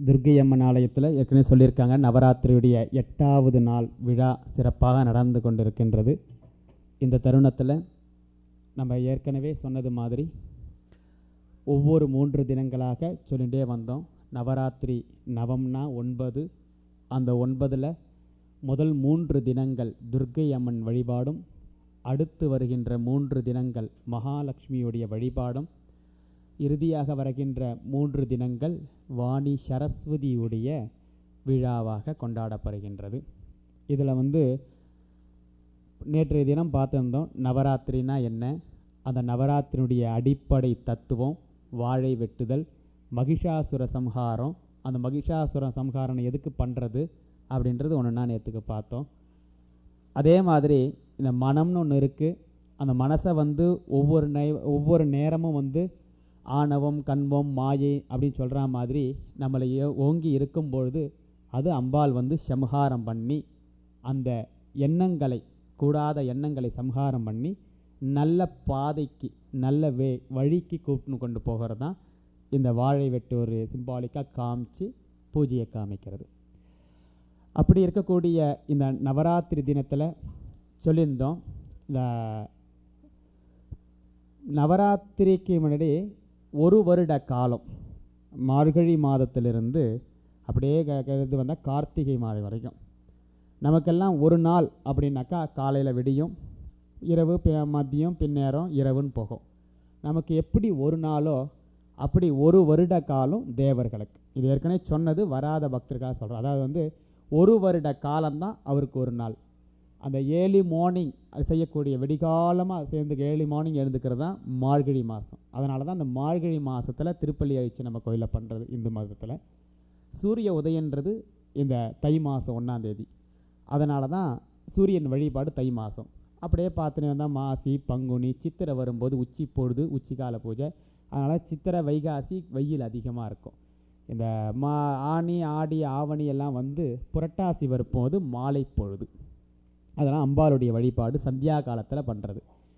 துர்க்கை அம்மன் ஆலயத்தில் ஏற்கனவே சொல்லியிருக்காங்க நவராத்திரியுடைய எட்டாவது நாள் விழா சிறப்பாக நடந்து கொண்டிருக்கின்றது இந்த தருணத்தில் நம்ம ஏற்கனவே சொன்னது மாதிரி ஒவ்வொரு மூன்று தினங்களாக சொல்லிகிட்டே வந்தோம் நவராத்திரி நவம்னா ஒன்பது அந்த ஒன்பதில் முதல் மூன்று தினங்கள் துர்க்கை அம்மன் வழிபாடும் அடுத்து வருகின்ற மூன்று தினங்கள் மகாலட்சுமியுடைய வழிபாடும் இறுதியாக வருகின்ற மூன்று தினங்கள் வாணி சரஸ்வதியுடைய விழாவாக கொண்டாடப்படுகின்றது இதில் வந்து நேற்றைய தினம் பார்த்துருந்தோம் நவராத்திரினா என்ன அந்த நவராத்திரியுடைய அடிப்படை தத்துவம் வாழை வெட்டுதல் மகிஷாசுர சம்ஹாரம் அந்த மகிஷாசுர சம்ஹாரம் எதுக்கு பண்ணுறது அப்படின்றது ஒன்றுனா நேற்றுக்கு பார்த்தோம் அதே மாதிரி இந்த மனம்னு ஒன்று இருக்குது அந்த மனசை வந்து ஒவ்வொரு நே ஒவ்வொரு நேரமும் வந்து ஆணவம் கண்பம் மாயை அப்படின்னு சொல்கிற மாதிரி நம்மளை ஏ- ஓங்கி இருக்கும் பொழுது அது அம்பாள் வந்து சம்ஹாரம் பண்ணி அந்த எண்ணங்களை கூடாத எண்ணங்களை சம்ஹாரம் பண்ணி நல்ல பாதைக்கு நல்ல வே வழிக்கு கூட்டின்னு கொண்டு போகிறது தான் இந்த வாழை வெட்டு ஒரு சிம்பாலிக்காக காமிச்சு பூஜையை காமிக்கிறது அப்படி இருக்கக்கூடிய இந்த நவராத்திரி தினத்தில் சொல்லியிருந்தோம் இந்த நவராத்திரிக்கு முன்னாடி ஒரு வருட காலம் மார்கழி மாதத்திலிருந்து அப்படியே க- க- இது வந்தால் கார்த்திகை மாதம் வரைக்கும் நமக்கெல்லாம் ஒரு நாள் அப்படின்னாக்கா காலையில் விடியும் இரவு பி- மதியம் பின்னேரம் இரவுன்னு போகும் நமக்கு எப்படி ஒரு நாளோ அப்படி ஒரு வருட காலம் தேவர்களுக்கு இது ஏற்கனவே சொன்னது வராத பக்தர்களாக சொல்கிறோம் அதாவது வந்து ஒரு வருட காலம்தான் அவருக்கு ஒரு நாள் அந்த ஏர்லி மார்னிங் செய்யக்கூடிய விடிகாலமாக சேர்ந்து ஏர்லி மார்னிங் எழுந்துக்கிறது தான் மார்கழி மாதம் அதனால தான் அந்த மார்கழி மாதத்தில் திருப்பள்ளி அழிச்சு நம்ம கோயிலில் பண்ணுறது இந்து மதத்தில் சூரிய உதயன்றது இந்த தை மாதம் ஒன்றாந்தேதி அதனால தான் சூரியன் வழிபாடு தை மாதம் அப்படியே பார்த்துன்னு வந்தால் மாசி பங்குனி சித்திரை வரும்போது உச்சி பொழுது உச்சிக்கால பூஜை அதனால் சித்திரை வைகாசி வெயில் அதிகமாக இருக்கும் இந்த மா ஆனி ஆடி ஆவணி எல்லாம் வந்து புரட்டாசி வரும்போது மாலை பொழுது அதெல்லாம் அம்பாளுடைய வழிபாடு சந்தியா காலத்தில் பண்ணுறது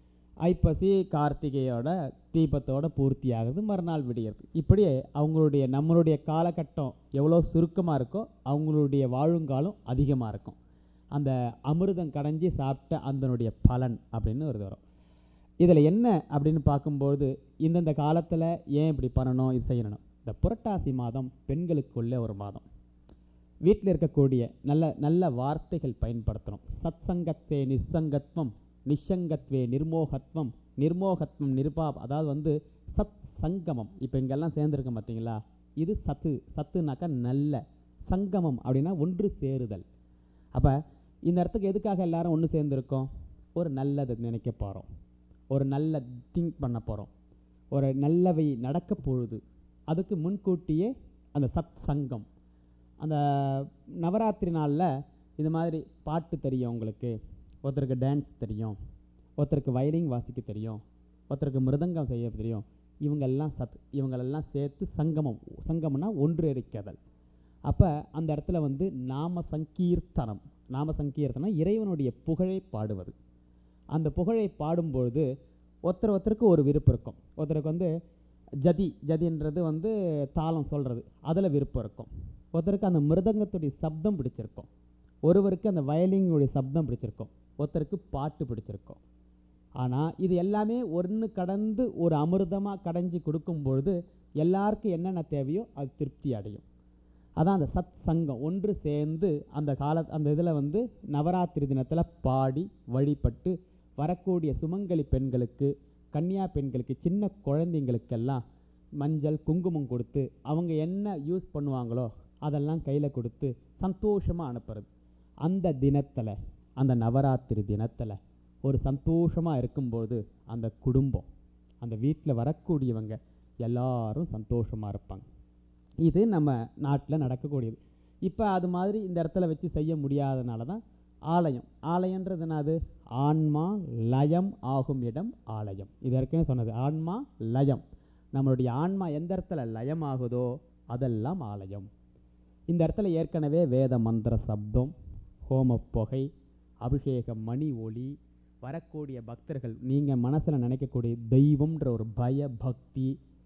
ஐப்பசி கார்த்திகையோட தீபத்தோட பூர்த்தி ஆகுது மறுநாள் விடியறது இப்படி அவங்களுடைய நம்மளுடைய காலகட்டம் எவ்வளோ சுருக்கமாக இருக்கோ அவங்களுடைய வாழுங்காலம் அதிகமாக இருக்கும் அந்த அமிர்தம் கடைஞ்சி சாப்பிட்ட அதனுடைய பலன் அப்படின்னு ஒரு வரும் இதில் என்ன அப்படின்னு பார்க்கும்போது இந்தந்த காலத்தில் ஏன் இப்படி பண்ணணும் இது செய்யணும் இந்த புரட்டாசி மாதம் பெண்களுக்குள்ள ஒரு மாதம் வீட்டில் இருக்கக்கூடிய நல்ல நல்ல வார்த்தைகள் பயன்படுத்தணும் சத்சங்கத்தே நிஸ்ஸங்கத்வம் நிஷங்கத்வே நிர்மோகத்வம் நிர்மோகத்வம் நிர்பாப் அதாவது வந்து சத் சங்கமம் இப்போ இங்கெல்லாம் சேர்ந்துருக்கோம் பார்த்தீங்களா இது சத்து சத்துனாக்கா நல்ல சங்கமம் அப்படின்னா ஒன்று சேருதல் அப்போ இந்த இடத்துக்கு எதுக்காக எல்லாரும் ஒன்று சேர்ந்துருக்கோம் ஒரு நல்லது நினைக்க போகிறோம் ஒரு நல்ல திங்க் பண்ண போகிறோம் ஒரு நல்லவை நடக்க பொழுது அதுக்கு முன்கூட்டியே அந்த சத் சங்கம் அந்த நவராத்திரி நாளில் இது மாதிரி பாட்டு தெரியும் உங்களுக்கு ஒருத்தருக்கு டான்ஸ் தெரியும் ஒருத்தருக்கு வயலின் வாசிக்க தெரியும் ஒருத்தருக்கு மிருதங்கம் செய்ய தெரியும் இவங்கெல்லாம் சத் இவங்களெல்லாம் சேர்த்து சங்கமம் சங்கமம்னா ஒன்று இருக்கிறதல் அப்போ அந்த இடத்துல வந்து நாம சங்கீர்த்தனம் நாம சங்கீர்த்தனம் இறைவனுடைய புகழை பாடுவது அந்த புகழை பாடும்பொழுது ஒருத்தர் ஒருத்தருக்கு ஒரு விருப்பம் இருக்கும் ஒருத்தருக்கு வந்து ஜதி ஜதின்றது வந்து தாளம் சொல்கிறது அதில் விருப்பம் இருக்கும் ஒருத்தருக்கு அந்த மிருதங்கத்துடைய சப்தம் பிடிச்சிருக்கும் ஒருவருக்கு அந்த வயலினுடைய சப்தம் பிடிச்சிருக்கும் ஒருத்தருக்கு பாட்டு பிடிச்சிருக்கும் ஆனால் இது எல்லாமே ஒன்று கடந்து ஒரு அமிர்தமாக கடைஞ்சி கொடுக்கும் பொழுது எல்லாருக்கும் என்னென்ன தேவையோ அது திருப்தி அடையும் அதான் அந்த சத் சங்கம் ஒன்று சேர்ந்து அந்த கால அந்த இதில் வந்து நவராத்திரி தினத்தில் பாடி வழிபட்டு வரக்கூடிய சுமங்கலி பெண்களுக்கு கன்னியா பெண்களுக்கு சின்ன குழந்தைங்களுக்கெல்லாம் மஞ்சள் குங்குமம் கொடுத்து அவங்க என்ன யூஸ் பண்ணுவாங்களோ அதெல்லாம் கையில் கொடுத்து சந்தோஷமாக அனுப்புறது அந்த தினத்தில் அந்த நவராத்திரி தினத்தில் ஒரு சந்தோஷமாக இருக்கும்போது அந்த குடும்பம் அந்த வீட்டில் வரக்கூடியவங்க எல்லாரும் சந்தோஷமாக இருப்பாங்க இது நம்ம நாட்டில் நடக்கக்கூடியது இப்போ அது மாதிரி இந்த இடத்துல வச்சு செய்ய முடியாதனால தான் ஆலயம் ஆலயன்றது என்னது ஆன்மா லயம் ஆகும் இடம் ஆலயம் இது ஏற்கனவே சொன்னது ஆன்மா லயம் நம்மளுடைய ஆன்மா எந்த இடத்துல லயம் ஆகுதோ அதெல்லாம் ஆலயம் இந்த இடத்துல ஏற்கனவே வேத மந்திர சப்தம் ஹோம புகை அபிஷேகம் மணி ஒளி வரக்கூடிய பக்தர்கள் நீங்கள் மனசில் நினைக்கக்கூடிய தெய்வம்ன்ற ஒரு பய பக்தி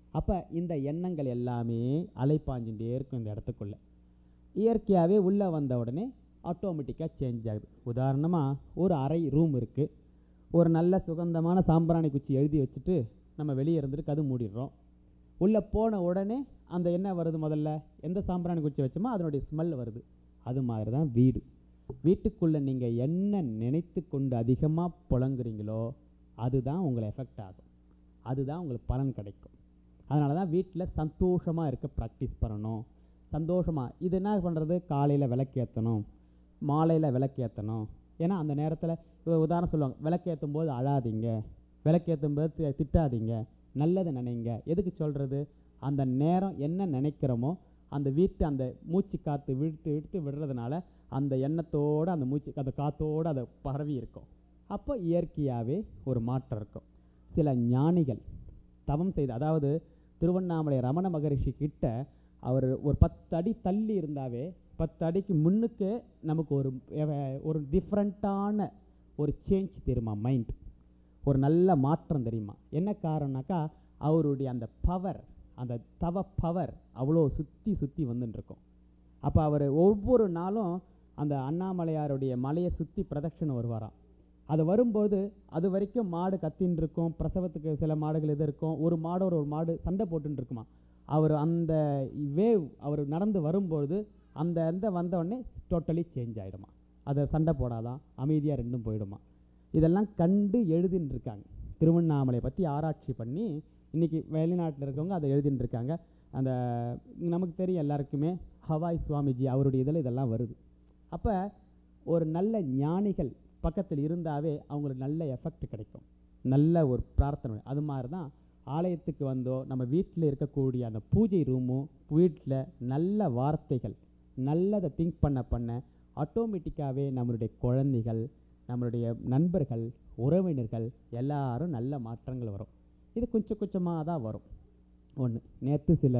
அப்போ இந்த எண்ணங்கள் எல்லாமே அலைப்பாஞ்சுட்டே இருக்கும் இந்த இடத்துக்குள்ள இயற்கையாகவே உள்ளே வந்த உடனே ஆட்டோமேட்டிக்காக சேஞ்ச் ஆகுது உதாரணமாக ஒரு அறை ரூம் இருக்குது ஒரு நல்ல சுகந்தமான சாம்பிராணி குச்சி எழுதி வச்சுட்டு நம்ம வெளியே இருந்துட்டு கது மூடிடுறோம் உள்ளே போன உடனே அந்த என்ன வருது முதல்ல எந்த சாம்பிராணி குச்சி வச்சோமோ அதனுடைய ஸ்மெல் வருது அது மாதிரி தான் வீடு வீட்டுக்குள்ளே நீங்கள் என்ன நினைத்து கொண்டு அதிகமாக புழங்குறீங்களோ அதுதான் உங்களை எஃபெக்ட் ஆகும் அதுதான் உங்களுக்கு பலன் கிடைக்கும் அதனால தான் வீட்டில் சந்தோஷமாக இருக்க ப்ராக்டிஸ் பண்ணணும் சந்தோஷமாக இது என்ன பண்ணுறது காலையில் விளக்கேற்றணும் மாலையில் விளக்கேற்றணும் ஏன்னா அந்த நேரத்தில் உதாரணம் சொல்லுவாங்க விளக்கேற்றும் போது அழாதீங்க விளக்கேற்றும் போது தி- திட்டாதீங்க நல்லது நினைங்க எதுக்கு சொல்கிறது அந்த நேரம் என்ன நினைக்கிறோமோ அந்த வீட்டு அந்த மூச்சு காற்று விழுத்து இழுத்து விடுறதுனால அந்த எண்ணத்தோடு அந்த மூச்சு அந்த காற்றோடு அதை பரவி இருக்கும் அப்போ இயற்கையாகவே ஒரு மாற்றம் இருக்கும் சில ஞானிகள் தவம் செய்து அதாவது திருவண்ணாமலை ரமண மகரிஷி கிட்ட அவர் ஒரு பத்து அடி தள்ளி இருந்தாவே பத்து அடிக்கு முன்னுக்கே நமக்கு ஒரு எவ- ஒரு டிஃப்ரெண்ட்டான ஒரு சேஞ்ச் தெரியுமா மைண்ட் ஒரு நல்ல மாற்றம் தெரியுமா என்ன காரணம்னாக்கா அவருடைய அந்த பவர் அந்த தவ பவர் அவ்வளோ சுற்றி சுற்றி வந்துட்டு இருக்கும் அப்போ அவர் ஒவ்வொரு நாளும் அந்த அண்ணாமலையாருடைய மலையை சுற்றி பிரதட்சணம் வருவாராம் அது வரும்போது அது வரைக்கும் மாடு கத்தின்னு இருக்கும் பிரசவத்துக்கு சில மாடுகள் இது இருக்கும் ஒரு மாடோட ஒரு மாடு சண்டை போட்டுன்னு இருக்குமா அவர் அந்த வேவ் அவர் நடந்து வரும்பொழுது அந்த அந்த வந்த உடனே டோட்டலி சேஞ்ச் ஆகிடுமா அதை சண்டை போடாதான் அமைதியாக ரெண்டும் போயிடுமா இதெல்லாம் கண்டு எழுதின்னு இருக்காங்க திருவண்ணாமலை பற்றி ஆராய்ச்சி பண்ணி இன்னைக்கு வெளிநாட்டில் இருக்கவங்க அதை எழுதின்னு இருக்காங்க அந்த நமக்கு தெரியும் எல்லாருக்குமே ஹவாய் சுவாமிஜி அவருடைய இதில் இதெல்லாம் வருது அப்போ ஒரு நல்ல ஞானிகள் பக்கத்தில் இருந்தாவே அவங்களுக்கு நல்ல எஃபெக்ட் கிடைக்கும் நல்ல ஒரு பிரார்த்தனை அது மாதிரி தான் ஆலயத்துக்கு வந்தோ நம்ம வீட்டில் இருக்கக்கூடிய அந்த பூஜை ரூமும் வீட்டில் நல்ல வார்த்தைகள் நல்லதை திங்க் பண்ண பண்ண ஆட்டோமேட்டிக்காகவே நம்மளுடைய குழந்தைகள் நம்மளுடைய நண்பர்கள் உறவினர்கள் எல்லாரும் நல்ல மாற்றங்கள் வரும் இது கொஞ்சம் கொஞ்சமாக தான் வரும் ஒன்று நேற்று சில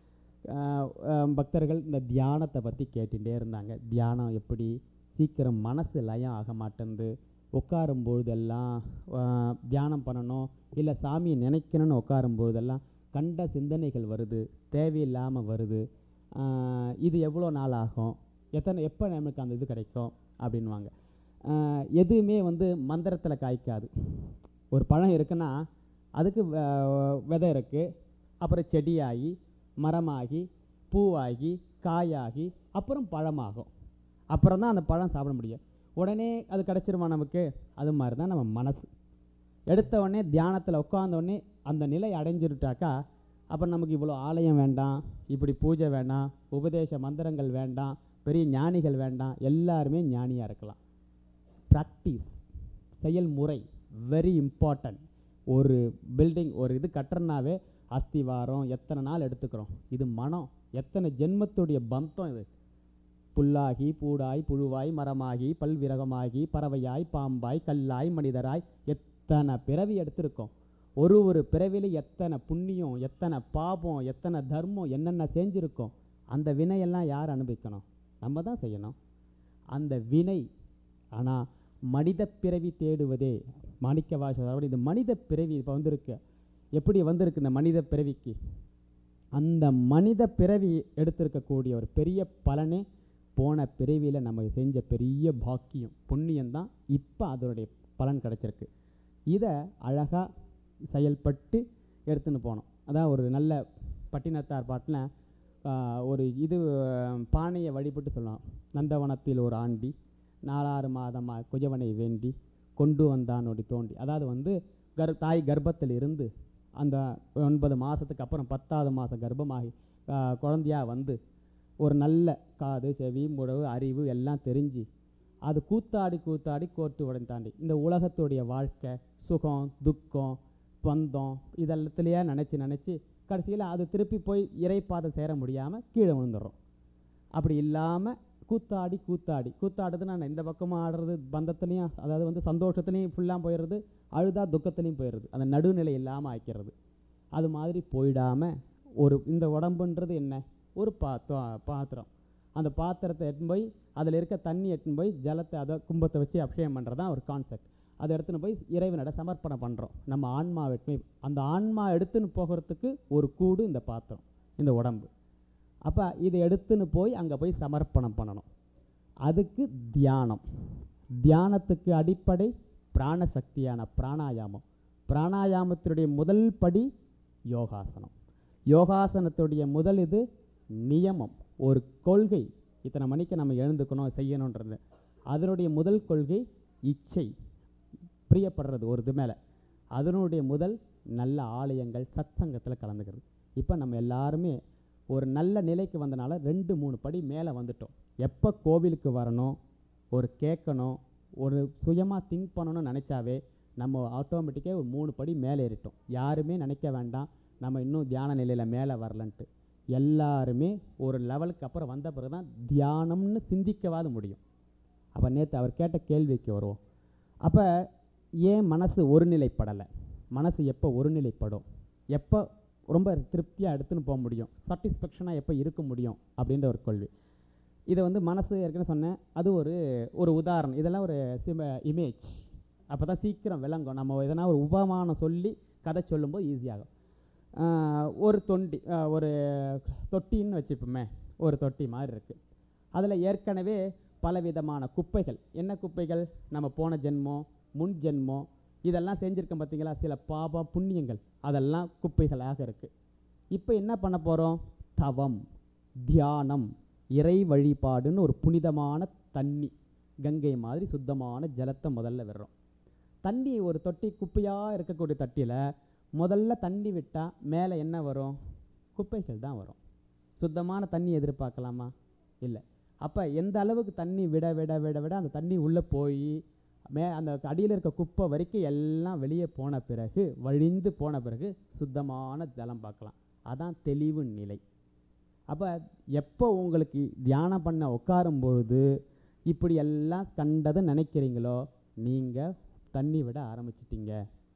ஆஹ், ஆஹ், பக்தர்கள் இந்த தியானத்தை பற்றி கேட்டுகிட்டே இருந்தாங்க தியானம் எப்படி சீக்கிரம் மனசு லயம் ஆக மாட்டேங்குது உட்காரும் பொழுதெல்லாம் ஆஹ், தியானம் பண்ணணும் இல்லை சாமியை நினைக்கணும்னு உட்காரும் பொழுதெல்லாம் கண்ட சிந்தனைகள் வருது தேவையில்லாமல் வருது ஆஹ், இது எவ்வளோ நாள் ஆகும் எத்தனை எப்போ நமக்கு அந்த இது கிடைக்கும் அப்படின்வாங்க ஆஹ், எதுவுமே வந்து மந்திரத்தில் காய்க்காது ஒரு பழம் இருக்குன்னா அதுக்கு வ- விதை இருக்குது அப்புறம் செடியாகி மரமாகி பூவாகி காயாகி அப்புறம் பழமாகும் அப்புறம் தான் அந்த பழம் சாப்பிட முடியும் உடனே அது கிடச்சிருமா நமக்கு அது மாதிரி தான் நம்ம மனசு எடுத்த உடனே தியானத்தில் உட்கார்ந்த உடனே அந்த நிலை அடைஞ்சிருட்டாக்கா அப்புறம் நமக்கு இவ்வளோ ஆலயம் வேண்டாம் இப்படி பூஜை வேண்டாம் உபதேச மந்திரங்கள் வேண்டாம் பெரிய ஞானிகள் வேண்டாம் எல்லாருமே ஞானியாக இருக்கலாம் ப்ராக்டிஸ் செயல்முறை வெரி இம்பார்ட்டன்ட் ஒரு பில்டிங் ஒரு இது கட்டுறனாவே அஸ்திவாரம் எத்தனை நாள் எடுத்துக்கிறோம் இது மனம் எத்தனை ஜென்மத்துடைய பந்தம் இது புல்லாகி பூடாய் புழுவாய் மரமாகி பல்விரகமாகி பறவையாய் பாம்பாய் கல்லாய் மனிதராய் எத்தனை பிறவி எடுத்திருக்கோம் ஒரு ஒரு பிறவில எத்தனை புண்ணியம் எத்தனை பாபம் எத்தனை தர்மம் என்னென்ன செஞ்சிருக்கோம் அந்த வினையெல்லாம் யார் அனுபவிக்கணும் நம்ம தான் செய்யணும் அந்த வினை ஆனால் மனித பிறவி தேடுவதே மாணிக்க வாசகர் இது மனித பிறவி இப்போ வந்திருக்கு எப்படி வந்திருக்கு இந்த மனித பிறவிக்கு அந்த மனித பிறவி எடுத்திருக்கக்கூடிய ஒரு பெரிய பலனே போன பிறவியில் நம்ம செஞ்ச பெரிய பாக்கியம் புண்ணியம்தான் இப்போ அதனுடைய பலன் கிடைச்சிருக்கு இதை அழகாக செயல்பட்டு எடுத்துன்னு போனோம் அதான் ஒரு நல்ல பட்டினத்தார் பாட்டில் ஒரு இது ஆஹ், பானையை வழிபட்டு சொல்லலாம் நந்தவனத்தில் ஒரு ஆண்டி நாலாறு மாதமாக குஜவனை வேண்டி கொண்டு வந்தான் ஒடி தோண்டி அதாவது வந்து கர் தாய் கர்ப்பத்தில் இருந்து அந்த ஒன்பது மாதத்துக்கு அப்புறம் பத்தாவது மாதம் கர்ப்பமாகி ஆஹ், குழந்தையா வந்து ஒரு நல்ல காது செவி முழவு அறிவு எல்லாம் தெரிஞ்சு அது கூத்தாடி கூத்தாடி கோர்த்து உடனே தாண்டி இந்த உலகத்துடைய வாழ்க்கை சுகம் துக்கம் பந்தம் இதெல்லாத்துலேயே நினச்சி நினச்சி கடைசியில் அது திருப்பி போய் இறைப்பாதம் சேர முடியாமல் கீழே விழுந்துடுறோம் அப்படி இல்லாமல் கூத்தாடி கூத்தாடி கூத்தாடுறது நான் இந்த பக்கமும் ஆடுறது பந்தத்துலேயும் அதாவது வந்து சந்தோஷத்துலேயும் ஃபுல்லாக போயிடுறது அழுதா துக்கத்துலேயும் போயிடுறது அந்த நடுநிலை இல்லாமல் ஆக்கிடுறது அது மாதிரி போயிடாம ஒரு இந்த உடம்புன்றது என்ன ஒரு பாத்தோ பாத்திரம் அந்த பாத்திரத்தை எடுத்துன்னு போய் அதில் இருக்க தண்ணி எடுத்துன்னு போய் ஜலத்தை அதை கும்பத்தை வச்சு அபிஷேகம் பண்ணுறது தான் ஒரு கான்செப்ட் அதை எடுத்துன்னு போய் இறைவனிட சமர்ப்பணம் பண்ணுறோம் நம்ம ஆன்மா வெட்மை அந்த ஆன்மா எடுத்துன்னு போகிறதுக்கு ஒரு கூடு இந்த பாத்திரம் இந்த உடம்பு அப்போ இதை எடுத்துன்னு போய் அங்கே போய் சமர்ப்பணம் பண்ணணும் அதுக்கு தியானம் தியானத்துக்கு அடிப்படை பிராணசக்தியான பிராணாயாமம் பிராணாயாமத்தினுடைய முதல் படி யோகாசனம் யோகாசனத்துடைய முதல் இது நியமம் ஒரு கொள்கை இத்தனை மணிக்கு நம்ம எழுந்துக்கணும் செய்யணுன்றது அதனுடைய முதல் கொள்கை இச்சை பிரியப்படுறது ஒரு இது மேலே அதனுடைய முதல் நல்ல ஆலயங்கள் சத்சங்கத்தில் கலந்துக்கிறது இப்போ நம்ம எல்லாருமே ஒரு நல்ல நிலைக்கு வந்தனால ரெண்டு மூணு படி மேலே வந்துட்டோம் எப்போ கோவிலுக்கு வரணும் ஒரு கேட்கணும் ஒரு சுயமாக திங்க் பண்ணணும்னு நினச்சாவே நம்ம ஆட்டோமேட்டிக்காக ஒரு மூணு படி மேலே ஏறிட்டோம் யாருமே நினைக்க வேண்டாம் நம்ம இன்னும் தியான நிலையில் மேலே வரலன்ட்டு எல்லாருமே ஒரு லெவலுக்கு அப்புறம் வந்த பிறகு தான் தியானம்னு சிந்திக்கவாது முடியும் அப்போ நேற்று அவர் கேட்ட கேள்விக்கு வருவோம் அப்போ ஏன் மனசு ஒருநிலைப்படலை மனசு எப்போ ஒருநிலைப்படும் எப்போ ரொம்ப திருப்தியாக எடுத்துன்னு போக முடியும் சாட்டிஸ்ஃபேக்ஷனாக எப்போ இருக்க முடியும் அப்படின்ற ஒரு கேள்வி இதை வந்து மனசு ஏற்கனவே சொன்னேன் அது ஒரு ஒரு உதாரணம் இதெல்லாம் ஒரு சிம இமேஜ் அப்போ தான் சீக்கிரம் விளங்கும் நம்ம எதனா ஒரு உபமானம் சொல்லி கதை சொல்லும்போது ஈஸியாகும் ஆஹ் ஒரு தொண்டி ஆஹ் ஒரு தொட்டின்னு வச்சுப்போமே ஒரு தொட்டி மாதிரி இருக்குது அதில் ஏற்கனவே பலவிதமான குப்பைகள் என்ன குப்பைகள் நம்ம போன ஜென்மம் முன் ஜென்மம் இதெல்லாம் செஞ்சுருக்கோம் பார்த்தீங்களா சில பாப புண்ணியங்கள் அதெல்லாம் குப்பைகளாக இருக்குது இப்போ என்ன பண்ண போகிறோம் தவம் தியானம் இறை வழிபாடுன்னு ஒரு புனிதமான தண்ணி கங்கை மாதிரி சுத்தமான ஜலத்தை முதல்ல விடுறோம் தண்ணி ஒரு தொட்டி குப்பையாக இருக்கக்கூடிய தட்டியில் முதல்ல தண்ணி விட்டால் மேலே என்ன வரும் குப்பைகள் தான் வரும் சுத்தமான தண்ணி எதிர்பார்க்கலாமா இல்லை அப்போ எந்த அளவுக்கு தண்ணி விட விட விட விட அந்த தண்ணி உள்ளே போய் மே அந்த அடியில் இருக்க குப்பை வரைக்கும் எல்லாம் வெளியே போன பிறகு வழிந்து போன பிறகு சுத்தமான ஜலம் பார்க்கலாம் அதான் தெளிவு நிலை அப்போ எப்போ உங்களுக்கு தியானம் பண்ண உட்காரும் பொழுது இப்படி எல்லாம் கண்டதை நினைக்கிறீங்களோ நீங்கள் தண்ணி விட ஆரம்பிச்சிட்டீங்க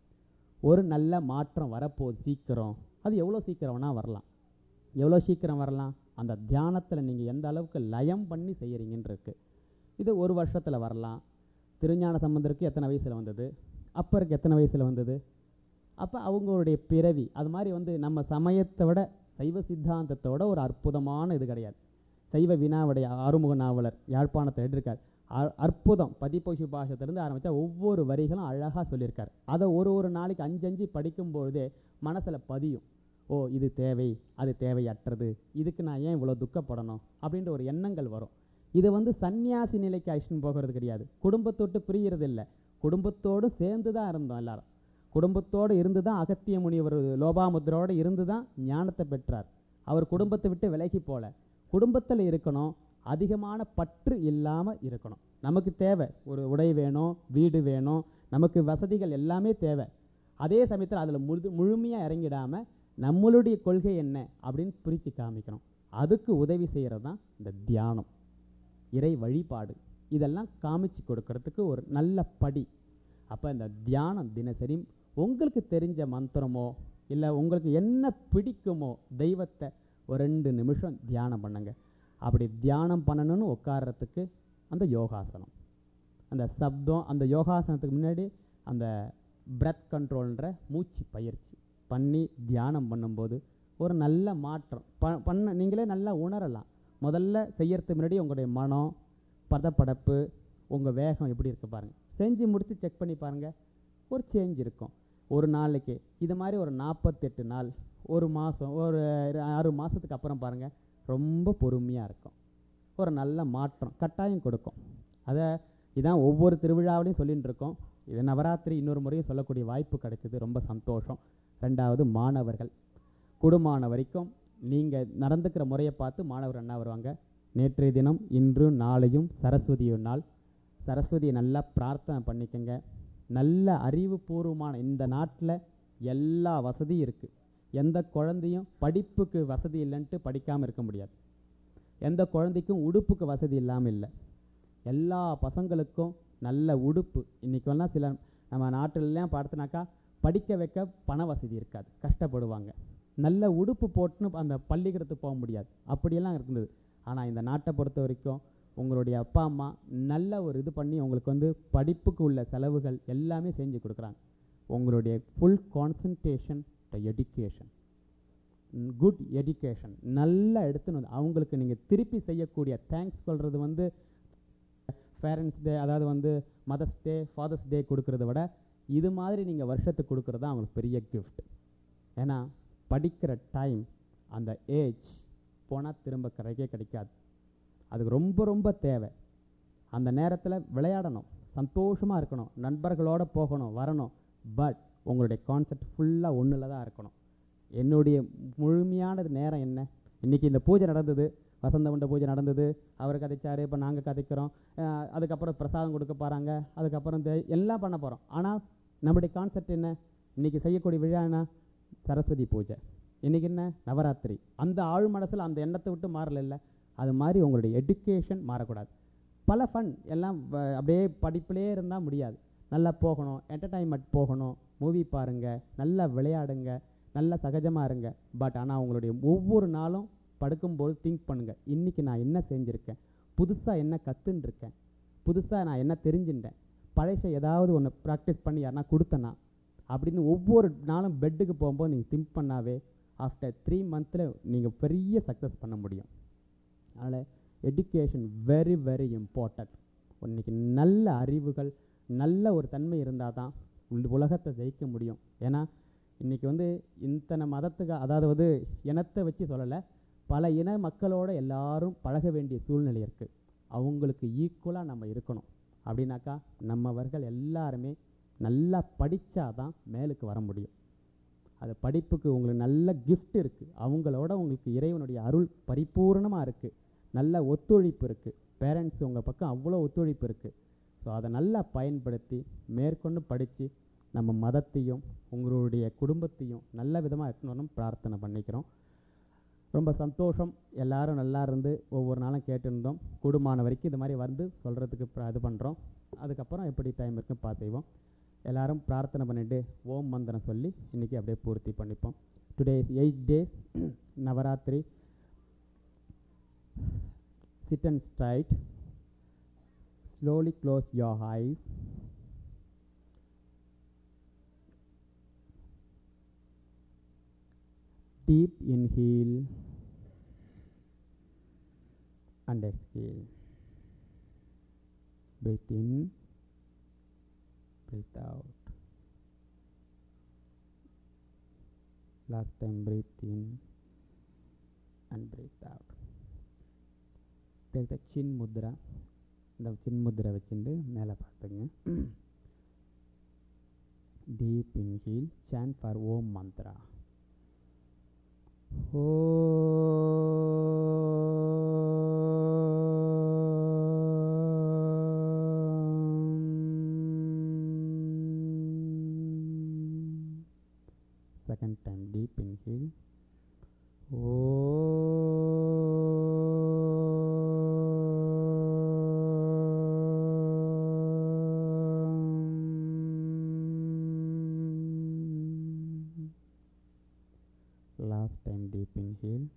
ஒரு நல்ல மாற்றம் வரப்போகுது சீக்கிரம் அது எவ்வளோ சீக்கிரம் வேணால் வரலாம் எவ்வளோ சீக்கிரம் வரலாம் அந்த தியானத்தில் நீங்கள் எந்த அளவுக்கு லயம் பண்ணி செய்கிறீங்கன்னு இருக்கு இது ஒரு வருஷத்தில் வரலாம் திருஞான சம்பந்தருக்கு எத்தனை வயசில் வந்தது அப்பருக்கு எத்தனை வயசில் வந்தது அப்போ அவங்களுடைய பிறவி அது மாதிரி வந்து நம்ம சமயத்தை விட சைவ சித்தாந்தத்தை விட ஒரு அற்புதமான இது கிடையாது சைவ வினாவுடைய ஆறுமுக நாவலர் யாழ்ப்பாணத்தை எடுத்திருக்கார் அ- அற்புதம் பதிப்போசி பாஷத்திலிருந்து ஆரம்பித்தா ஒவ்வொரு வரிகளும் அழகாக சொல்லியிருக்கார் அதை ஒரு ஒரு நாளைக்கு அஞ்சஞ்சு படிக்கும் பொழுதே மனசில் பதியும் ஓ இது தேவை அது தேவையற்றது இதுக்கு நான் ஏன் இவ்வளோ துக்கப்படணும் அப்படின்ற ஒரு எண்ணங்கள் வரும் இது வந்து சந்நியாசி நிலைக்கு அழிச்சுன்னு போகிறது கிடையாது குடும்பத்தொட்டு பிரியறது இல்லை குடும்பத்தோடு சேர்ந்து தான் இருந்தோம் எல்லாரும் குடும்பத்தோடு இருந்து தான் அகத்திய முனிவர் லோபாமுத்திரோடு இருந்து தான் ஞானத்தை பெற்றார் அவர் குடும்பத்தை விட்டு விலகி போல குடும்பத்தில் இருக்கணும் அதிகமான பற்று இல்லாமல் இருக்கணும் நமக்கு தேவை ஒரு உடை வேணும் வீடு வேணும் நமக்கு வசதிகள் எல்லாமே தேவை அதே சமயத்தில் அதில் முழு முழுமையாக இறங்கிடாமல் நம்மளுடைய கொள்கை என்ன அப்படின்னு பிரித்து காமிக்கணும் அதுக்கு உதவி செய்கிறது தான் இந்த தியானம் இறை வழிபாடு இதெல்லாம் காமிச்சு கொடுக்கறதுக்கு ஒரு நல்ல படி அப்போ இந்த தியானம் தினசரி உங்களுக்கு தெரிஞ்ச மந்திரமோ இல்லை உங்களுக்கு என்ன பிடிக்குமோ தெய்வத்தை ஒரு ரெண்டு நிமிஷம் தியானம் பண்ணுங்க அப்படி தியானம் பண்ணணும்னு உட்கார்றதுக்கு அந்த யோகாசனம் அந்த சப்தம் அந்த யோகாசனத்துக்கு முன்னாடி அந்த பிரெத் கண்ட்ரோல்ன்ற மூச்சு பயிற்சி பண்ணி தியானம் பண்ணும்போது ஒரு நல்ல மாற்றம் ப பண்ண நீங்களே நல்லா உணரலாம் முதல்ல செய்யறதுக்கு முன்னாடி உங்களுடைய மனம் பதப்படப்பு உங்கள் வேகம் எப்படி இருக்கு பாருங்கள் செஞ்சு முடித்து செக் பண்ணி பாருங்கள் ஒரு சேஞ்ச் இருக்கும் ஒரு நாளைக்கு இது மாதிரி ஒரு நாற்பத்தெட்டு நாள் ஒரு மாதம் ஒரு இரு- ஆறு மாதத்துக்கு அப்புறம் பாருங்கள் ரொம்ப பொறுமையாக இருக்கும் ஒரு நல்ல மாற்றம் கட்டாயம் கொடுக்கும் அதை இதான் ஒவ்வொரு திருவிழாவிலையும் சொல்லிட்டு இருக்கோம் இது நவராத்திரி இன்னொரு முறையும் சொல்லக்கூடிய வாய்ப்பு கிடைச்சது ரொம்ப சந்தோஷம் ரெண்டாவது மாணவர்கள் குடும்பமான வரைக்கும் நீங்கள் நடந்துக்கிற முறையை பார்த்து மாணவர் அண்ணா வருவாங்க நேற்றைய தினம் இன்றும் நாளையும் சரஸ்வதி நாள் சரஸ்வதியை நல்லா பிரார்த்தனை பண்ணிக்கங்க நல்ல அறிவுபூர்வமான இந்த நாட்டில் எல்லா வசதியும் இருக்குது எந்த குழந்தையும் படிப்புக்கு வசதி இல்லைன்ட்டு படிக்காமல் இருக்க முடியாது எந்த குழந்தைக்கும் உடுப்புக்கு வசதி இல்லாமல் இல்லை எல்லா பசங்களுக்கும் நல்ல உடுப்பு இன்றைக்கெல்லாம் சில நம்ம நாட்டிலலாம் பார்த்தனாக்கா படிக்க வைக்க பண வசதி இருக்காது கஷ்டப்படுவாங்க நல்ல உடுப்பு போட்டுன்னு அந்த பள்ளிக்கூடத்துக்கு போக முடியாது அப்படியெல்லாம் இருந்தது ஆனால் இந்த நாட்டை பொறுத்த வரைக்கும் உங்களுடைய அப்பா அம்மா நல்ல ஒரு இது பண்ணி உங்களுக்கு வந்து படிப்புக்கு உள்ள செலவுகள் எல்லாமே செஞ்சு கொடுக்குறாங்க உங்களுடைய full concentration education good education நல்லா எடுத்துன்னு வந்து அவங்களுக்கு நீங்கள் திருப்பி செய்யக்கூடிய தேங்க்ஸ் சொல்கிறது வந்து பேரண்ட்ஸ் டே அதாவது வந்து மதர்ஸ் டே ஃபாதர்ஸ் டே கொடுக்கறத விட இது மாதிரி நீங்கள் வருஷத்துக்கு கொடுக்குறது தான் அவங்களுக்கு பெரிய கிஃப்ட் ஏன்னா படிக்கிற டைம் அந்த ஏஜ் போனால் திரும்ப கிடைக்கவே கிடைக்காது அதுக்கு ரொம்ப ரொம்ப தேவை அந்த நேரத்தில் விளையாடணும் சந்தோஷமாக இருக்கணும் நண்பர்களோட போகணும் வரணும் பட் உங்களுடைய கான்செப்ட் ஃபுல்லாக ஒன்றில் தான் இருக்கணும் என்னுடைய முழுமையானது நேரம் என்ன இன்றைக்கி இந்த பூஜை நடந்தது வசந்த மண்ட பூஜை நடந்தது அவர் கதைச்சாரு இப்போ நாங்கள் கதைக்கிறோம் அஹ் அதுக்கப்புறம் பிரசாதம் கொடுக்க போகிறாங்க அதுக்கப்புறம் தே- எல்லாம் பண்ண போகிறோம் ஆனால் நம்முடைய கான்செப்ட் என்ன இன்றைக்கி செய்யக்கூடிய விழா என்ன சரஸ்வதி பூஜை இன்றைக்கி என்ன நவராத்திரி அந்த ஆழ் மனசில் அந்த எண்ணத்தை விட்டு மாறல அது மாதிரி உங்களுடைய எடுகேஷன் மாறக்கூடாது பல ஃபன் எல்லாம் வ- அப்படியே படிப்பிலே இருந்தால் முடியாது நல்லா போகணும் என்டர்டைன்மெண்ட் போகணும் மூவி பாருங்கள் நல்லா விளையாடுங்க நல்லா சகஜமாக இருங்க பட் ஆனால் உங்களுடைய ஒவ்வொரு நாளும் படுக்கும்போது திங்க் பண்ணுங்கள் இன்றைக்கி நான் என்ன செஞ்சுருக்கேன் புதுசாக என்ன கற்றுன்னு இருக்கேன் புதுசாக நான் என்ன தெரிஞ்சுட்டேன் பழச ஏதாவது ஒன்று ப்ராக்டிஸ் பண்ணி யாருனா கொடுத்தனா அப்படின்னு ஒவ்வொரு நாளும் பெட்டுக்கு போகும்போது நீங்கள் திங்க் பண்ணாவே ஆஃப்டர் த்ரீ மந்த்தில் நீங்கள் பெரிய சக்ஸஸ் பண்ண முடியும் அதனால் எடுகேஷன் வெரி வெரி இம்பார்ட்டண்ட் இன்னைக்கு நல்ல அறிவுகள் நல்ல ஒரு தன்மை இருந்தால் தான் உல்- உலகத்தை ஜெயிக்க முடியும் ஏன்னா இன்றைக்கி வந்து இத்தனை மதத்துக்கு அதாவது வந்து இனத்தை வச்சு சொல்லலை பல இன மக்களோட எல்லாரும் பழக வேண்டிய சூழ்நிலை இருக்குது அவங்களுக்கு ஈக்குவலாக நம்ம இருக்கணும் அப்படின்னாக்கா நம்மவர்கள் எல்லாருமே நல்லா படித்தாதான் மேலுக்கு வர முடியும் அது படிப்புக்கு உங்களுக்கு நல்ல gift இருக்குது அவங்களோட உங்களுக்கு இறைவனுடைய அருள் பரிபூர்ணமாக இருக்குது நல்ல ஒத்துழைப்பு இருக்குது பேரண்ட்ஸ் உங்கள் பக்கம் அவ்வளோ ஒத்துழைப்பு இருக்குது ஸோ அதை நல்லா பயன்படுத்தி மேற்கொண்டு படித்து நம்ம மதத்தையும் உங்களுடைய குடும்பத்தையும் நல்ல விதமாக இருக்கணும்னு பிரார்த்தனை பண்ணிக்கிறோம் ரொம்ப சந்தோஷம் எல்லாரும் நல்லா இருந்து ஒவ்வொரு நாளும் கேட்டுருந்தோம் கூடுமான வரைக்கும் இது மாதிரி வந்து சொல்கிறதுக்கு இது பண்ணுறோம் அதுக்கப்புறம் எப்படி டைம் இருக்குன்னு பார்த்துக்குவோம் எல்லாரும் பிரார்த்தனை பண்ணிட்டு ஓம் மந்திரம் சொல்லி இன்றைக்கி அப்படியே பூர்த்தி பண்ணிப்போம் today eight days Navratri sit and straight slowly close your eyes deep inhale and exhale breathe in breathe out last time breathe in and breathe out take the chin mudra இந்த சின் முத்திரை வச்சுட்டு மேலே பார்த்துங்க deep inhale chant for Om mantra Second time deep inhale. Om. Last time deep inhale.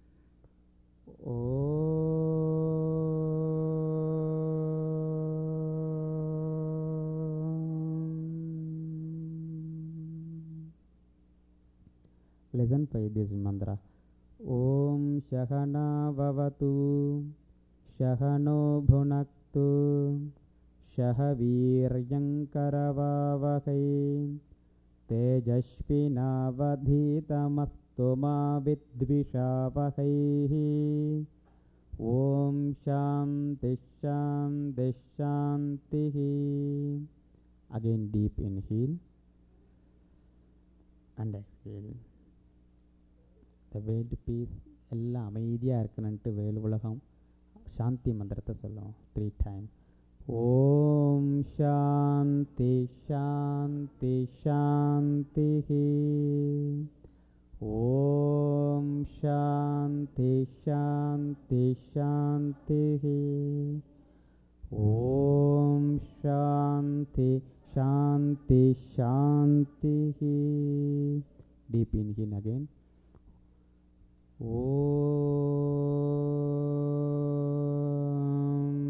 Om. Listen for this mantra. ॐ शहना भवतु शहनो भुनक्तु शह वीर्यङ्करवावहै तेजस्विनावधीतमस्तु मा विद्विषावहैः ॐ शान्तिः शान्तिः शान्तिः Again deep inhale and exhale. The world peace எல்லாம் அமைதியாக இருக்கணுன்ட்டு வேல் உலகம் சாந்தி மந்திரத்தை சொல்லும் த்ரீ டைம் ஓம் சாந்தி சாந்தி சாந்தி ஓம் சாந்தி சாந்தி சாந்தி ஓம் சாந்தி சாந்தி சாந்தி டீப் இன்ஹில் அகைன் ஓம்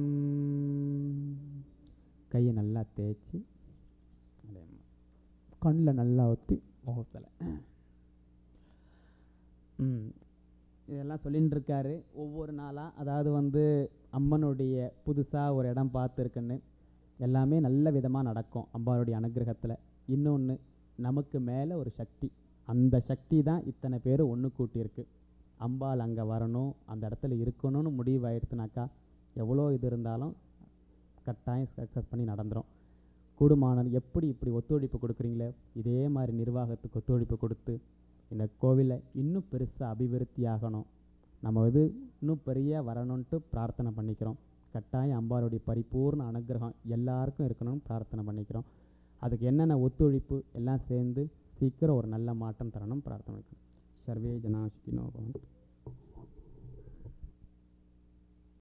தேய்ச்சி கண்ணில் நல்லா ஊற்றி முகத்தில் ம் இதெல்லாம் சொல்லின்னு இருக்காரு ஒவ்வொரு நாளாக அதாவது வந்து அம்மனுடைய புதுசாக ஒரு இடம் பார்த்துருக்குன்னு எல்லாமே நல்ல விதமாக நடக்கும் அம்பாளுடைய அனுகிரகத்தில் இன்னொன்று நமக்கு மேலே ஒரு சக்தி அந்த சக்தி தான் இத்தனை பேர் ஒன்று கூட்டியிருக்கு அம்பாள் அங்கே வரணும் அந்த இடத்துல இருக்கணும்னு முடிவாயிடுத்துனாக்கா எவ்வளோ இது இருந்தாலும் கட்டாயம் சக்ஸஸ் பண்ணி நடந்துரும் கூடுமானம் எப்படி இப்படி ஒத்துழைப்பு கொடுக்குறீங்களே இதே மாதிரி நிர்வாகத்துக்கு ஒத்துழைப்பு கொடுத்து இந்த கோவிலை இன்னும் பெருசாக அபிவிருத்தி ஆகணும் நம்ம இது இன்னும் பெரிய வரணுன்ட்டு பிரார்த்தனை பண்ணிக்கிறோம் கட்டாயம் அம்பாளுடைய பரிபூர்ண அனுகிரகம் எல்லாருக்கும் இருக்கணும்னு பிரார்த்தனை பண்ணிக்கிறோம் அதுக்கு என்னென்ன ஒத்துழைப்பு எல்லாம் சேர்ந்து சீக்கிரம் ஒரு நல்ல மாற்றம் தரணும் பிரார்த்தனை பண்ணிக்கிறோம் சர்வே ஜனாஷ்கினோ பவந்து